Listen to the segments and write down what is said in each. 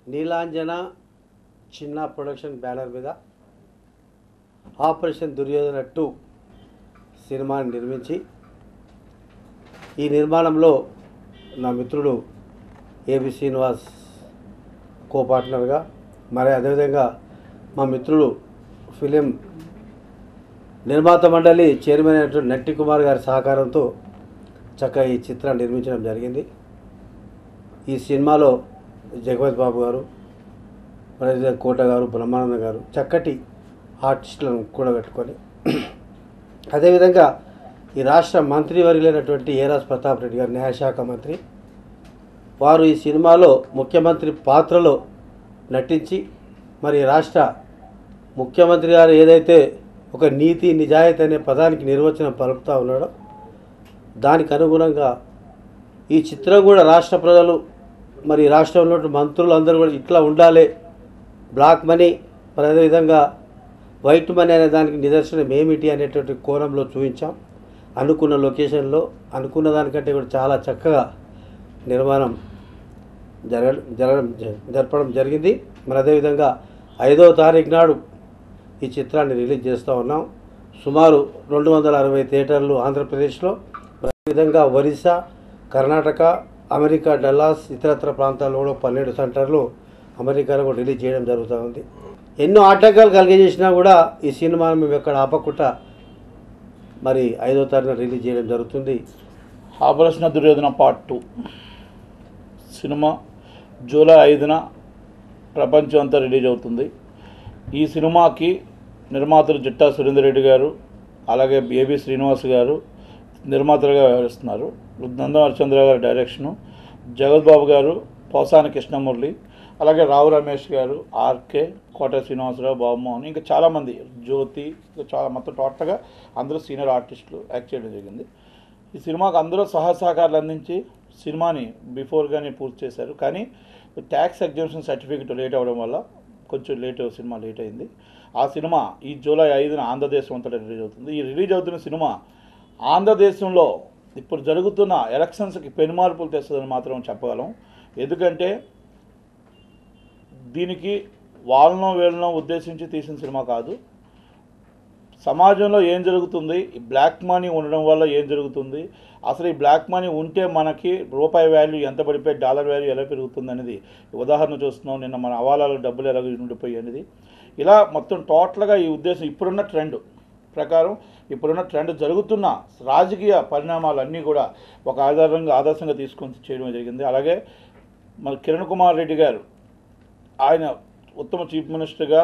నీలాంజన చిన్న production banner మీద operation Duryodhana two సినిమాని నిర్మించి ఈ నిర్మాణంలో నా మిత్రుడు ఏబి శ్రీనివాస్ కో పార్ట్నర్గా మరి అదేవిధంగా మా మిత్రుడు ఫిలిం నిర్మాత మండలి చైర్మన్ అయినటువంటి నట్టి కుమార్ గారి సహకారంతో చక్కగా ఈ చిత్రాన్ని నిర్మించడం జరిగింది ఈ సినిమాలో జగపతి బాబు గారు మరి కోట గారు బ్రహ్మానంద గారు చక్కటి ఆర్టిస్టులను కూడబెట్టుకొని అదేవిధంగా ఈ రాష్ట్ర మంత్రివర్యులైనటువంటి ఏరాజ్ ప్రతాప్ రెడ్డి గారు న్యాయశాఖ మంత్రి వారు ఈ సినిమాలో ముఖ్యమంత్రి పాత్రలో నటించి మరి రాష్ట్ర ముఖ్యమంత్రి గారు ఏదైతే ఒక నీతి నిజాయితీ అనే పదానికి నిర్వచనం పలుకుతూ ఉన్నాడో దానికి అనుగుణంగా ఈ చిత్రం కూడా రాష్ట్ర ప్రజలు మరి రాష్ట్రంలో ఉన్న మంత్రులు అందరూ కూడా ఇట్లా ఉండాలి బ్లాక్ మనీ మరి అదేవిధంగా వైట్ మనీ అనే దానికి నిదర్శనం ఏమిటి అనేటువంటి కోణంలో చూపించాం అనుకున్న లొకేషన్లో అనుకున్న దానికంటే కూడా చాలా చక్కగా నిర్మాణం జరగ జరగడం జ- జరపడం జరిగింది మరి అదేవిధంగా ఐదవ తారీఖు నాడు ఈ చిత్రాన్ని రిలీజ్ చేస్తూ ఉన్నాం సుమారు రెండు వందల అరవై థియేటర్లు ఆంధ్రప్రదేశ్లో మరి అదేవిధంగా ఒరిస్సా కర్ణాటక అమెరికా డల్లాస్ ఇతరత్ర ప్రాంతాల్లో కూడా పన్నెండు సెంటర్లు అమెరికాలో కూడా రిలీజ్ చేయడం జరుగుతూ ఉంది ఎన్నో ఆటంకాలు కలిగజేసినా కూడా ఈ సినిమాను మేము ఎక్కడ ఆపకుండా మరి ఐదో తారీఖున రిలీజ్ చేయడం జరుగుతుంది ఆపరేషన్ దుర్యోధన పార్ట్ టూ సినిమా జూలై ఐదున ప్రపంచం అంతా రిలీజ్ అవుతుంది ఈ సినిమాకి నిర్మాతలు జిట్టా సురేందర్ రెడ్డి గారు అలాగే ఏబి శ్రీనివాస్ గారు నిర్మాతలుగా వ్యవహరిస్తున్నారు నందం హరిచంద్ర గారి డైరెక్షను జగత్ బాబు గారు పోసాని కృష్ణమురళి అలాగే రావు రమేష్ గారు ఆర్కే కోట శ్రీనివాసరావు బాబుమోహన్ ఇంకా చాలామంది జ్యోతి ఇంకా చాలా మొత్తం టోటల్గా అందరూ సీనియర్ ఆర్టిస్టులు యాక్ట్ చేయడం జరిగింది ఈ సినిమాకు అందరూ సహాయ సహకారాలు అందించి సినిమాని బిఫోర్గానే పూర్తి చేశారు కానీ ట్యాక్స్ ఎగ్జామ్షన్ సర్టిఫికేట్ లేట్ అవ్వడం వల్ల కొంచెం లేట్ సినిమా లేట్ అయింది ఆ సినిమా ఈ జూలై ఐదున ఆంధ్రదేశం అంతటా రిలీజ్ అవుతుంది ఈ రిలీజ్ అవుతున్న సినిమా ఆంధ్రదేశంలో ఇప్పుడు జరుగుతున్న ఎలక్షన్స్కి పెనుమార్పులు తెస్తుందని మాత్రం చెప్పగలం ఎందుకంటే దీనికి వాళ్ళనో వీళ్ళనో ఉద్దేశించి తీసిన సినిమా కాదు సమాజంలో ఏం జరుగుతుంది ఈ బ్లాక్ మనీ ఉండడం వల్ల ఏం జరుగుతుంది అసలు ఈ బ్లాక్ మనీ ఉంటే మనకి రూపాయి వాల్యూ ఎంత పడిపోయి డాలర్ వాల్యూ ఎలా పెరుగుతుంది అనేది ఉదాహరణ చూస్తున్నాం నిన్న మన అవాలాల డబ్బులు ఎలా ఉండిపోయి అనేది ఇలా మొత్తం టోటల్గా ఈ ఉద్దేశం ఇప్పుడున్న ట్రెండ్ ప్రకారం ఇప్పుడున్న ట్రెండ్ జరుగుతున్న రాజకీయ పరిణామాలన్నీ కూడా ఒక ఆధారంగా ఆదర్శంగా తీసుకొని చేయడం జరిగింది అలాగే మన కిరణ్ కుమార్ రెడ్డి గారు ఆయన ఉత్తమ చీఫ్ మినిస్టర్గా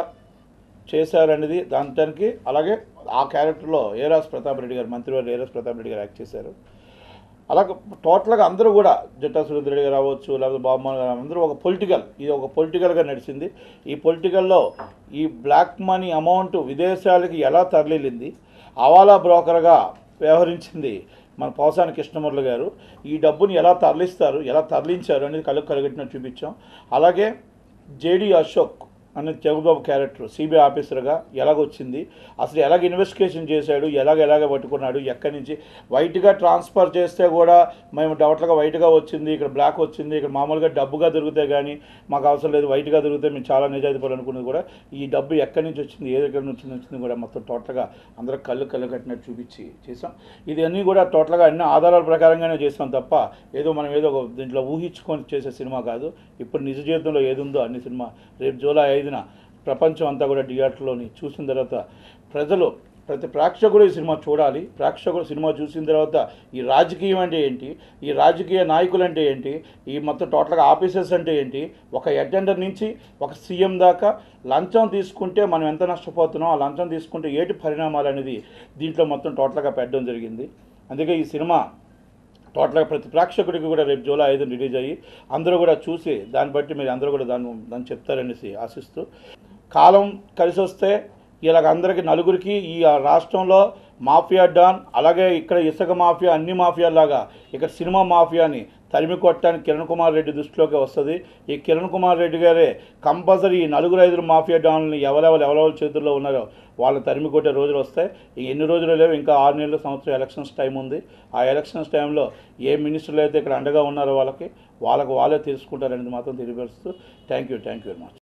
చేశారనేది దానికి అలాగే ఆ క్యారెక్టర్లో ఏరాస్ ప్రతాప్ రెడ్డి గారు మంత్రివారు ఏరాస్ ప్రతాప్ రెడ్డి గారు యాక్ట్ చేశారు అలాగే టోటల్గా అందరూ కూడా జట్టా సురేంద్ర రెడ్డి గారు రావచ్చు లేకపోతే బాబుమోహన్ గారు అందరూ ఒక పొలిటికల్ ఇది ఒక పొలిటికల్గా నడిచింది ఈ పొలిటికల్లో ఈ బ్లాక్ మనీ అమౌంట్ విదేశాలకి ఎలా తరలింది అవాలా బ్రోకర్గా వ్యవహరించింది మన పోసాని కృష్ణమురళి గారు ఈ డబ్బుని ఎలా తరలిస్తారు ఎలా తరలించారు అనేది కళ్ళకు కలగట్టినట్టు చూపించాం అలాగే జేడి అశోక్ అనే జగబాబు క్యారెక్టర్ సిబిఐ ఆఫీసర్గా ఎలాగొచ్చింది అసలు ఎలాగ ఇన్వెస్టిగేషన్ చేశాడు ఎలాగ ఎలాగ పట్టుకున్నాడు ఎక్కడి నుంచి వైట్గా ట్రాన్స్ఫర్ చేస్తే కూడా మేము డౌట్లుగా వైట్గా వచ్చింది ఇక్కడ బ్లాక్ వచ్చింది ఇక్కడ మామూలుగా డబ్బుగా దొరికితే కానీ మాకు అవసరం లేదు వైట్గా దొరికితే మేము చాలా నిజాయితీ పనులు అనుకున్నది కూడా ఈ డబ్బు ఎక్కడి నుంచి వచ్చింది ఏ దగ్గర నుంచి వచ్చింది కూడా మొత్తం టోటల్గా అందరూ కళ్ళు కళ్ళు కట్టినట్టు చూపించి చేసాం ఇది అన్నీ కూడా టోటల్గా అన్ని ఆధారాల ప్రకారంగానే చేస్తాం తప్ప ఏదో మనం ఏదో ఒక దీంట్లో ఊహించుకొని చేసే సినిమా కాదు ఇప్పుడు నిజ జీవితంలో ఏది ఉందో అన్ని సినిమా రేపు జూలై ఐదున ప్రపంచం అంతా కూడా థియేటర్లోని చూసిన తర్వాత ప్రజలు ప్రతి ప్రేక్షకుడు ఈ సినిమా చూడాలి ప్రేక్షకుడు సినిమా చూసిన తర్వాత ఈ రాజకీయం అంటే ఏంటి ఈ రాజకీయ నాయకులు అంటే ఏంటి ఈ మొత్తం టోటల్గా ఆఫీసర్స్ అంటే ఏంటి ఒక అటెండర్ నుంచి ఒక సీఎం దాకా లంచం తీసుకుంటే మనం ఎంత నష్టపోతున్నాం ఆ లంచం తీసుకుంటే ఏటి పరిణామాలు అనేది దీంట్లో మొత్తం టోటల్గా పెట్టడం జరిగింది అందుకే ఈ సినిమా టోటల్గా ప్రతి ప్రేక్షకుడికి కూడా రేపు జూలై ఐదు రిలీజ్ అయ్యి అందరూ కూడా చూసి దాన్ని బట్టి మీరు అందరూ కూడా దాన్ని దాన్ని చెప్తారనేసి ఆశిస్తూ కాలం కలిసి వస్తే ఇలాగ అందరికీ నలుగురికి ఈ రాష్ట్రంలో మాఫియా డాన్ అలాగే ఇక్కడ ఇసుక మాఫియా అన్ని మాఫియాలాగా ఇక్కడ సినిమా మాఫియాని తరిమి కొట్టడానికి కిరణ్ కుమార్ రెడ్డి దృష్టిలోకి వస్తుంది ఈ కిరణ్ కుమార్ రెడ్డి గారే కంపల్సరీ ఈ నలుగురు ఐదుగురు మాఫియా డాన్లని ఎవరెవరు ఎవరెవరి చేతుల్లో ఉన్నారో వాళ్ళని తరిమి కొట్టే రోజులు వస్తాయి ఈ ఎన్ని రోజులు లేవు ఇంకా ఆరు నెలల సంవత్సరం ఎలక్షన్స్ టైం ఉంది ఆ ఎలక్షన్స్ టైంలో ఏ మినిస్టర్లు అయితే ఇక్కడ అండగా ఉన్నారో వాళ్ళకి వాళ్ళకు వాళ్ళే తెలుసుకుంటారనేది మాత్రం తెలియపరుస్తూ thank you thank you very much